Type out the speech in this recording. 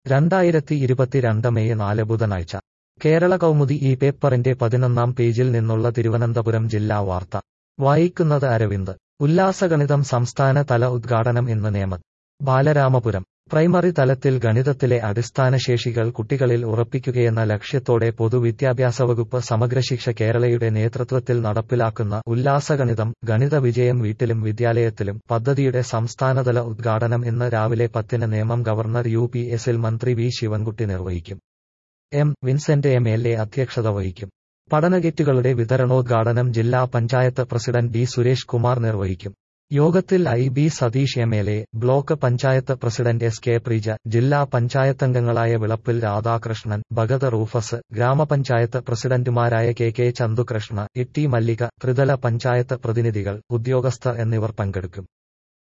രണ്ടായിരത്തി ഇരുപത്തിരണ്ട് മെയ് നാല് ബുധനാഴ്ച കേരള കൗമുദി ഈ പേപ്പറിന്റെ പതിനൊന്നാം പേജിൽ നിന്നുള്ള തിരുവനന്തപുരം ജില്ലാ വാർത്ത വായിക്കുന്നത് അരവിന്ദ് ഉല്ലാസഗണിതം സംസ്ഥാന തല ഉദ്ഘാടനം ഇന്ന് നേമത്ത് ബാലരാമപുരം പ്രൈമറി തലത്തിൽ ഗണിതത്തിലെ അടിസ്ഥാന ശേഷികൾ കുട്ടികളിൽ ഉറപ്പിക്കുകയെന്ന ലക്ഷ്യത്തോടെ പൊതുവിദ്യാഭ്യാസ വകുപ്പ് സമഗ്രശിക്ഷ കേരളയുടെ നേതൃത്വത്തിൽ നടപ്പിലാക്കുന്ന ഉല്ലാസഗണിതം ഗണിത വിജയം വീട്ടിലും വിദ്യാലയത്തിലും പദ്ധതിയുടെ സംസ്ഥാനതല ഉദ്ഘാടനം ഇന്ന് രാവിലെ പത്തിന് നേമം ഗവർണർ യു പി എസിൽ മന്ത്രി വി ശിവൻകുട്ടി നിർവഹിക്കും M Vincent M L A അധ്യക്ഷത വഹിക്കും പഠനകിറ്റുകളുടെ വിതരണോദ്ഘാടനം ജില്ലാ പഞ്ചായത്ത് പ്രസിഡന്റ് ഡി സുരേഷ് കുമാർ നിർവഹിക്കും യോഗത്തിൽ I B Satheesh M L A block panchayat president S K Preeja ജില്ലാ പഞ്ചായത്തംഗങ്ങളായ വിളപ്പിൽ രാധാകൃഷ്ണൻ ഭഗത് റൂഫസ് ഗ്രാമപഞ്ചായത്ത് പ്രസിഡന്റുമാരായ K K Chandukrishna E T Mallika ത്രിതല പഞ്ചായത്ത് പ്രതിനിധികൾ ഉദ്യോഗസ്ഥർ എന്നിവർ പങ്കെടുക്കും